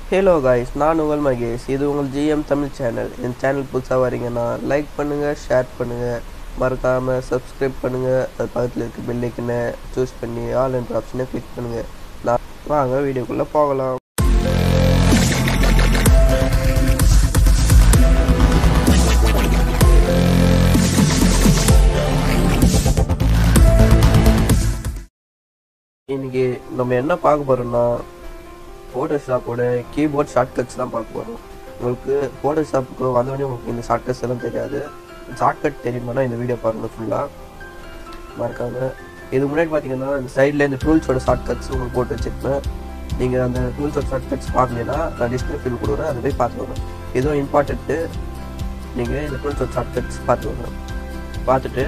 hello guys நான் உங்கள் மகேஷ் இது உங்கள் ஜிஎம் தமிழ் சேனல் என் சேனல் புதுசாக வரீங்கன்னா லைக் பண்ணுங்கள் ஷேர் பண்ணுங்கள் மறக்காமல் சப்ஸ்கிரைப் பண்ணுங்கள் அது பக்கத்தில் இருக்க பெல்லைக்கனை சூஸ் பண்ணி ஆல் என்ற ஆப்ஷனை கிளிக் பண்ணுங்கள் நான் வாங்க வீடியோக்குள்ளே போகலாம் இன்னைக்கு நம்ம என்ன பார்க்க போகிறோம்னா ஃபோட்டோஷாப்போட கீபோர்ட் ஷார்ட்கட்ஸ் தான் பார்க்க போகிறோம் உங்களுக்கு ஃபோட்டோஷாப்புக்கு வந்தோடனே உங்களுக்கு இந்த ஷார்ட்கட்ஸ் எல்லாம் தெரியாது ஷார்ட்கட் தெரியுமானா இந்த வீடியோ பாருங்கள் ஃபுல்லாக மறக்காம இது முன்னாடி பார்த்தீங்கன்னா இந்த சைடில் இந்த டூல்ஸோட ஷார்ட்கட்ஸ் உங்களுக்கு போட்டு வச்சிருப்பேன் நீங்கள் அந்த டூல்ஸோட ஷார்ட்கட்ஸ் பார்க்கலனா நான் டிஸ்கிரிப்ஷன் கொடுக்குறேன் அதை போய் பார்த்துக்கோங்க இதுவும் இம்பார்ட்டண்ட்டு நீங்கள் இந்த டூல்ஸோட ஷார்ட்கட்ஸ் பார்த்துக்கோங்க பார்த்துட்டு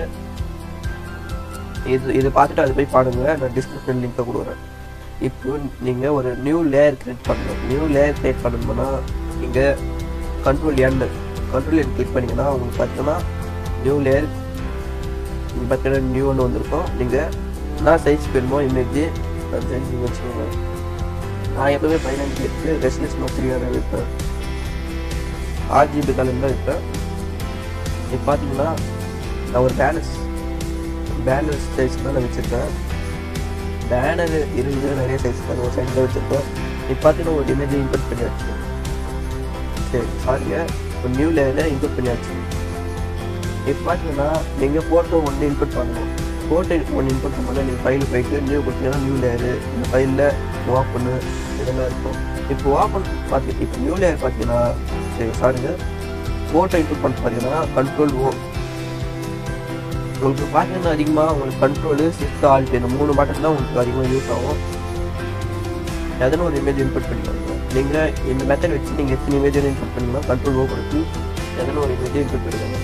இது இது பார்த்துட்டு அது போய் பாருங்க நான் டிஸ்கிரிப்ஷன் லிங்கை கொடுக்குறேன் இப்போ நீங்கள் ஒரு நியூ லேயர் கிரியேட் பண்ணணும் நியூ லேயர் கிரியேட் பண்ணணும்னா நீங்கள் control N control N click பண்ணிங்கன்னா உங்களுக்கு பார்த்தீங்கன்னா நியூ லேயர் நீங்கள் பார்த்தீங்கன்னா நியூன்னு வந்திருக்கும் நீங்கள் நான் சைஸ் வேணுமோ இமேஜ் அந்த சைஸ் நீங்கள் வச்சுக்கோங்க நான் எப்பவுமே பதினஞ்சு இருக்கு ரெசல்யூஷன் த்ரீயாக வைப்பேன் ஆர்ஜிபி கலர் தான் வைப்பேன் இப்போ பார்த்தீங்கன்னா நான் ஒரு பேலன்ஸ் பேனர் சைஸ் தான் நான் வச்சுருக்கேன் பேனர் இருக்குது நிறைய சைஸ் தான் ஒரு சைஸ் தான் வச்சுருக்கோம் இப்போ பார்த்தீங்கன்னா ஒரு இமேஜ் இன்புட் பண்ணியாச்சு சரி சாரிங்க ஒரு நியூ லேயரில் இன்புட் பண்ணியாச்சு இப்போ பார்த்தீங்கன்னா நீங்கள் ஃபோட்டோ ஒன்று இன்புட் பண்ணணும் ஃபோட்டோ ஒன்று இன்புட் பண்ணும்போது நீங்கள் ஃபைல் போயிட்டு நியூ கொடுத்தீங்கன்னா நியூ லேயரு இந்த ஃபைலில் ஓப்பனு இதெல்லாம் இருக்கும் இப்போ ஓப்பன் பார்த்து இப்போ நியூ லேயர் பார்த்தீங்கன்னா சரி சாரிங்க ஃபோட்டோ இன்புட் பண்ண பார்த்தீங்கன்னா கண்ட்ரோல் ஓ உங்களுக்கு பார்த்தீங்கன்னா அதிகமாக உங்களுக்கு கண்ட்ரோலு ஷிஃப்ட் ஆல்ட் இந்த மூணு பட்டன் தான் உங்களுக்கு அதிகமாக யூஸ் ஆகும் எதனா ஒரு இமேஜ் இன்புட் பண்ணிக்கோங்க நீங்கள் இந்த மெத்தட் வச்சு நீங்கள் எத்தனை இமேஜ் இன்புட் பண்ணீங்கன்னா கண்ட்ரோல் ஓ கொடுத்து எதனா ஒரு இமேஜ் இன்புட் பண்ணிக்கோங்க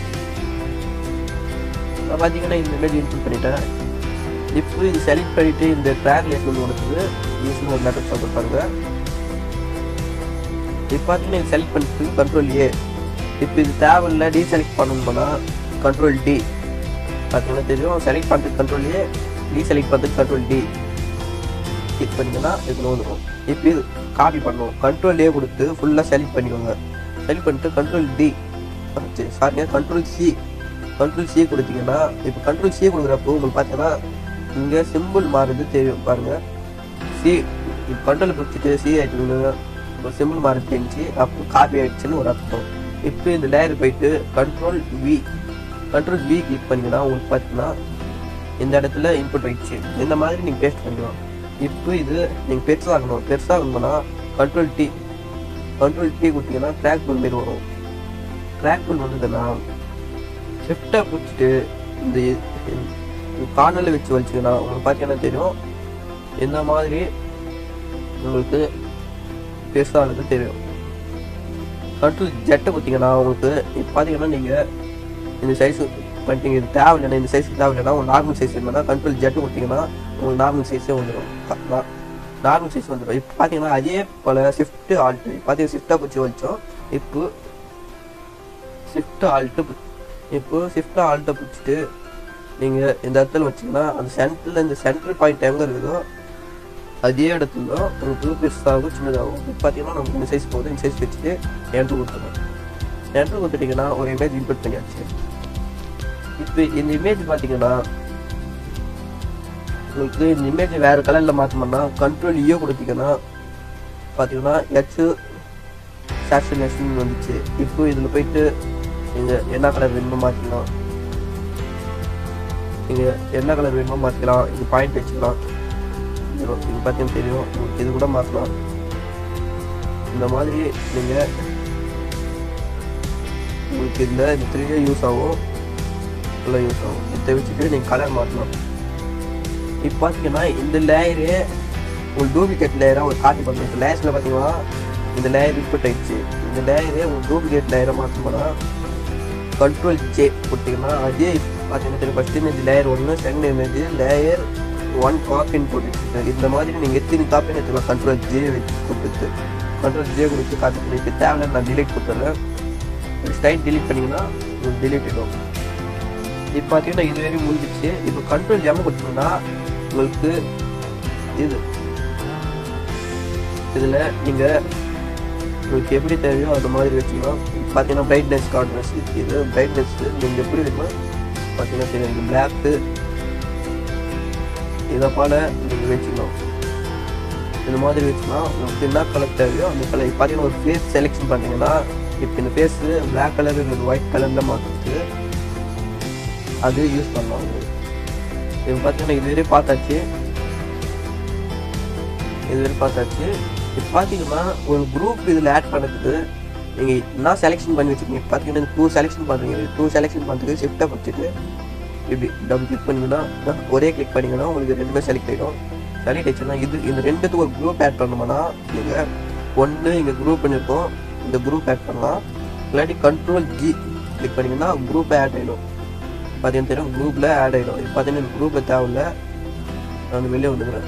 நான் பார்த்தீங்கன்னா இந்த இமேஜ் இன்புட் பண்ணிட்டேன் இப்போ இது செலக்ட் பண்ணிட்டு இந்த ட்ராக் லேஸ் கொடுத்தது யூஸ்னு ஒரு மெத்தட் சொல்ல பாருங்க இப்போ பார்த்தீங்கன்னா இது செலக்ட் பண்ணிட்டு கண்ட்ரோல் ஏ இப்போ இது தேவையில்லை டீசெலக்ட் பண்ணணும்னா கண்ட்ரோல் டி பார்த்தீங்கன்னா தெரியும் செலக்ட் பண்ணுறதுக்கு கண்ட்ரோல் ஏ டி செலக்ட் பண்ணுறதுக்கு கண்ட்ரோல் டி கிளிக் பண்ணிங்கன்னா இது வந்துடும் இப்போ இது காப்பி பண்ணுவோம் கண்ட்ரோல் ஏ கொடுத்து ஃபுல்லாக செலக்ட் பண்ணிக்கோங்க செலக்ட் பண்ணிட்டு கண்ட்ரோல் டி சாரிங்க கண்ட்ரோல் சி கண்ட்ரோல் சி கொடுத்தீங்கன்னா இப்போ கண்ட்ரோல் சி கொடுக்குறப்போ உங்களுக்கு பார்த்தீங்கன்னா இங்கே சிம்பிள் மாறுது தெரியும் பாருங்கள் சி இப்போ கண்ட்ரோல் பிடிச்சிட்டு சி ஆயிட்டு ஒரு சிம்பிள் மாறுது தெரிஞ்சு அப்போ காப்பி ஆயிடுச்சுன்னு ஒரு அர்த்தம் இப்போ இந்த லேயர் போயிட்டு control V control V click பண்ணிங்கன்னா உங்களுக்கு பார்த்தீங்கன்னா இந்த இடத்துல இன்புட் ஆயிடுச்சு இந்த மாதிரி நீங்கள் பேஸ்ட் பண்ணிக்கலாம் இப்போ இது நீங்கள் பெருசாகணும் பெருசாகணும்னா கண்ட்ரோல் டி கண்ட்ரோல் டி கொடுத்தீங்கன்னா ட்ராக் பண்ண மாரி வரும் ட்ராக் பண்ண வந்ததுன்னா ஷிஃப்டை பிடிச்சிட்டு இந்த கார்னரில் வச்சு வச்சுங்கன்னா உங்களுக்கு பார்த்தீங்கன்னா தெரியும் இந்த மாதிரி உங்களுக்கு பெருசானது தெரியும் கண்ட்ரோல் ஜெட்டை கொடுத்தீங்கன்னா உங்களுக்கு இப்போ பார்த்தீங்கன்னா நீங்கள் இந்த சைஸ் பண்ணிட்டீங்க இது தேவையில்லைன்னா இந்த சைஸ் தேவையில்லைன்னா உங்கள் நார்மல் சைஸ் வேணும்னா கண்ட்ரோல் ஜெட்டு கொடுத்தீங்கன்னா உங்களுக்கு நார்மல் சைஸே வந்துடும் நார்மல் சைஸ் வந்துடும் இப்போ பார்த்தீங்கன்னா அதே போல் ஷிஃப்ட்டு ஆல்ட்டு பார்த்தீங்கன்னா ஷிஃப்ட்டாக பிடிச்சி வச்சோம் இப்போ ஷிஃப்ட் ஆல்ட்டு இப்போ ஷிஃப்ட் ஆல்ட்டை பிடிச்சிட்டு நீங்கள் இந்த இடத்துல வச்சிங்கன்னா அந்த சென்டரில் இந்த சென்ட்ரல் பாயிண்ட் எங்கே இருக்குதோ அதே இடத்துல உங்களுக்கு பெருசாகும் சின்னதாகும் இப்போ பார்த்தீங்கன்னா நமக்கு இந்த சைஸ் போகுது இந்த சைஸ் வச்சுட்டு என்ட்ரு கொடுத்துருவோம் என்ட்ரு கொடுத்துட்டிங்கன்னா ஒரு இமேஜ் இன்புட் பண்ணியாச்சு இப்போ இந்த இமேஜ் பார்த்தீங்கன்னா உங்களுக்கு இந்த இமேஜ் வேறு கலரில் மாற்றணும்னா கண்ட்ரோல் ஈயோ கொடுத்தீங்கன்னா பார்த்தீங்கன்னா ஹெச் சேச்சுரேஷன் வந்துச்சு இப்போ இதில் போயிட்டு நீங்கள் என்ன கலர் வேணுமோ மாற்றிக்கலாம் நீங்கள் என்ன கலர் வேணுமோ மாற்றிக்கலாம் இது பாயிண்ட் வச்சுக்கலாம் இது பார்த்தீங்கன்னா தெரியும் இது கூட மாற்றலாம் இந்த மாதிரி நீங்கள் உங்களுக்கு இதில் இந்த த்ரீயே யூஸ் ஆகும் ஃபுல்லாக யூஸ் ஆகும் இதை வச்சுட்டு நீங்கள் கலர் மாற்றலாம் இப்போ பார்த்தீங்கன்னா இந்த லேயரு உங்களுக்கு டூப்ளிகேட் லேயராக ஒரு காப்பி பண்ணுறோம் இப்போ லேயர்ஸில் பார்த்தீங்கன்னா இந்த லேயர் இன்புட் ஆயிடுச்சு இந்த லேயரே உங்களுக்கு டூப்ளிகேட் லேயரை மாற்றணும்னா கண்ட்ரோல் ஜே கொடுத்தீங்கன்னா அதே பார்த்தீங்கன்னா தெரியும் ஃபஸ்ட் இமேஜ் லேயர் ஒன்று செகண்ட் இமேஜ் லேயர் ஒன் காப்பின்னு போட்டு இந்த மாதிரி நீங்கள் எத்தனை காப்பின்னு எடுத்துக்கலாம் கண்ட்ரோல் ஜே வச்சு கொடுத்துட்டு கண்ட்ரோல் ஜே கொடுத்து காப்பி பண்ணி இப்போ தேவையில்ல நான் டிலீட் கொடுத்துட்றேன் ஸ்டைல் டிலீட் பண்ணிங்கன்னா டிலீட் ஆகிடும் இப்போ பார்த்தீங்கன்னா இது வரையும் முடிஞ்சிச்சு இப்போ கண்ட்ரோல் எம் கொடுத்தீங்கன்னா உங்களுக்கு இது இதில் நீங்கள் உங்களுக்கு எப்படி தேவையோ அந்த மாதிரி வச்சுக்கலாம் பார்த்தீங்கன்னா பிரைட்னஸ் கான்ட்ரஸ் இது பிரைட்னஸ் நீங்கள் எப்படி வேணுமோ பார்த்தீங்கன்னா தெரியும் இது பிளாக்கு இதை போல் நீங்கள் வச்சுக்கலாம் இந்த மாதிரி வச்சுக்கலாம் உங்களுக்கு என்ன கலர் தேவையோ அந்த கலர் பார்த்தீங்கன்னா ஒரு ஃபேஸ் செலெக்ஷன் பண்ணீங்கன்னா இப்போ இந்த ஃபேஸ் பிளாக் கலர் இருக்குது ஒயிட் கலரில் மாற்றுறது அது யூஸ் பண்ணலாம் இது பார்த்தீங்கன்னா இது வரையும் பார்த்தாச்சு இது வரையும் பார்த்தாச்சு இப்போ பார்த்தீங்கன்னா ஒரு குரூப் இதில் ஆட் பண்ணுறதுக்கு நீங்கள் என்ன செலெக்ஷன் பண்ணி வச்சுருக்கீங்க பார்த்தீங்கன்னா டூ செலெக்ஷன் பண்ணுறீங்க டூ செலெக்ஷன் பண்ணுறதுக்கு ஷிஃப்ட்டை பிடிச்சிட்டு இப்படி டபுள் கிளிக் பண்ணிங்கன்னா ஒரே கிளிக் பண்ணிங்கன்னா உங்களுக்கு ரெண்டுமே செலக்ட் ஆகிடும் செலக்ட் ஆயிடுச்சுன்னா இது இந்த ரெண்டுத்துக்கு ஒரு குரூப் ஆட் பண்ணணும்னா நீங்கள் ஒன்று இங்கே குரூப் பண்ணியிருக்கோம் இந்த குரூப் ஆட் பண்ணலாம் இல்லாட்டி கண்ட்ரோல் ஜி கிளிக் பண்ணிங்கன்னா குரூப் ஆட் ஆகிடும் பார்த்தீங்கன்னா தெரியும் குரூப்பில் ஆட் ஆகிடும் இப்போ பார்த்தீங்கன்னா குரூப்பில் தேவையில்ல நான் வெளியே வந்துக்கிறேன்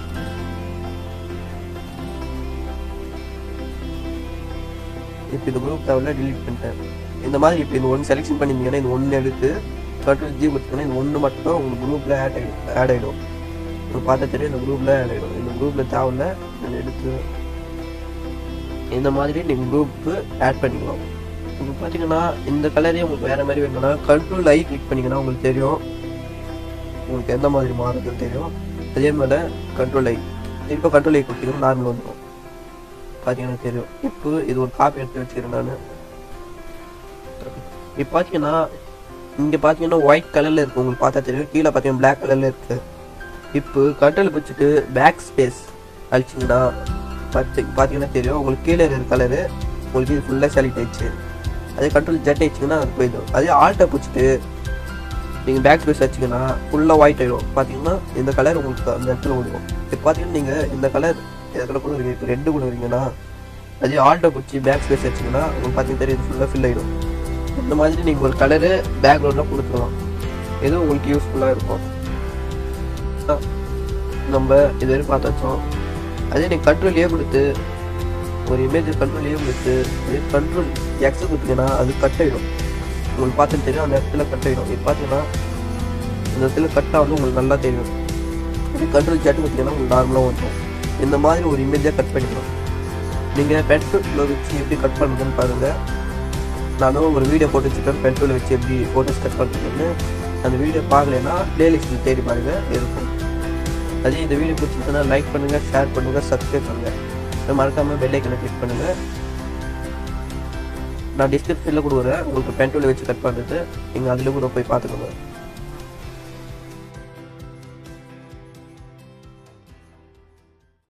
இப்போ இந்த குரூப் தேவையில்ல delete பண்ணிட்டேன் இந்த மாதிரி இப்போ இந்த ஒன்று செலெக்ஷன் பண்ணியிருந்தீங்கன்னா இந்த ஒன்று எடுத்து கண்ட்ரோல் ஜி கொடுத்தீங்கன்னா இந்த ஒன்று மட்டும் உங்கள் குரூப்பில் ஆட் ஆகிடும் ஆட் ஆகிடும் உங்களுக்கு பார்த்தா தெரியும் இந்த குரூப்பில் ஆட் ஆகிடும் இந்த குரூப்பில் தேவையில்ல இதை எடுத்து இந்த மாதிரி நீங்கள் குரூப்பு ஆட் பண்ணிக்கலாம் இப்போ பார்த்தீங்கன்னா இந்த கலரே உங்களுக்கு வேறு மாதிரி வேணும்னா கண்ட்ரோல் ஐ கிளிக் பண்ணிங்கன்னா உங்களுக்கு தெரியும் உங்களுக்கு எந்த மாதிரி மாறுதுன்னு தெரியும் அதே மாதிரி கண்ட்ரோல் ஐ இப்போ கண்ட்ரோல் ஐ கொடுத்தீங்கன்னா நார்மல் வந்துடும் பார்த்தீங்கன்னா தெரியும் இப்போ இது ஒரு காப்பி எடுத்து வச்சுக்கிறேன் நான் இப்போ பார்த்தீங்கன்னா இங்கே பார்த்தீங்கன்னா ஒயிட் கலரில் இருக்குது உங்களுக்கு பார்த்தா தெரியும் கீழே பார்த்தீங்கன்னா பிளாக் கலரில் இருக்குது இப்போ கண்ட்ரோல் வச்சுட்டு பேக் ஸ்பேஸ் அழிச்சிங்கன்னா பச்சை பார்த்தீங்கன்னா தெரியும் உங்களுக்கு கீழே இருக்கிற கலரு உங்களுக்கு இது ஃபுல்லாக செலக்ட் ஆயிடுச்சு அதே கண்ட்ரோல் ஜெட் ஆயிடுச்சுங்கன்னா அது போயிடும் அதே ஆல்ட்டை பிடிச்சிட்டு நீங்கள் பேக் ஸ்பேஸ் வச்சிங்கன்னா ஃபுல்லாக ஒயிட் ஆயிடும் பார்த்தீங்கன்னா இந்த கலர் உங்களுக்கு அந்த இடத்துல விடுவோம் இப்போ பார்த்தீங்கன்னா நீங்கள் இந்த கலர் இதில் கூட இருக்கு இப்போ ரெண்டு கூட இருக்கீங்கன்னா அதே ஆல்ட்டை பிடிச்சி பேக் ஸ்பேஸ் வச்சிங்கன்னா உங்களுக்கு பார்த்தீங்கன்னா தெரியும் ஃபுல்லாக ஃபில் ஆயிடும் இந்த மாதிரி நீங்கள் ஒரு கலரு பேக்ரவுண்டில் கொடுத்துக்கலாம் எது உங்களுக்கு யூஸ்ஃபுல்லாக இருக்கும் நம்ம இது வரைக்கும் பார்த்தாச்சோம் அதே நீங்கள் கண்ட்ரோல் ஏ கொடுத்து ஒரு இமேஜ் கண்ட்ரோல் ஏ கொடுத்து அதே கண்ட்ரோல் எக்ஸ் கொடுத்தீங்கன்னா அது கட் ஆகிடும் உங்களுக்கு பார்த்து தெரியும் அந்த இடத்துல கட் ஆகிடும் இது பார்த்தீங்கன்னா இந்த இடத்துல கட் ஆகுது உங்களுக்கு நல்லா தெரியும் அதே கண்ட்ரோல் ஜெட் கொடுத்தீங்கன்னா உங்களுக்கு நார்மலாக வந்துடும் இந்த மாதிரி ஒரு இமேஜாக கட் பண்ணிக்கலாம் நீங்கள் பென்டூலில் வச்சு எப்படி கட் பண்ணுறதுன்னு பாருங்கள் நானும் ஒரு வீடியோ போட்டு வச்சுருக்கேன் பென்டூலில் வச்சு எப்படி ஃபோட்டோஸ் கட் பண்ணுறதுன்னு அந்த வீடியோ பார்க்கலன்னா பிளேலிஸ்ட்டில் தேடி பாருங்கள் இருக்கும் அதே இந்த வீடியோ பிடிச்சிருந்தா லைக் பண்ணுங்கள் ஷேர் பண்ணுங்கள் சப்ஸ்கிரைப் பண்ணுங்கள் மறக்காமல் பெல் ஐக்கனை கிளிக் பண்ணுங்கள் நான் டிஸ்கிரிப்ஷனில் கொடுக்குறேன் உங்களுக்கு பென்டூலில் வச்சு கட் பண்ணுறது நீங்கள் அதில் கூட போய் பார்த்துக்கோங்க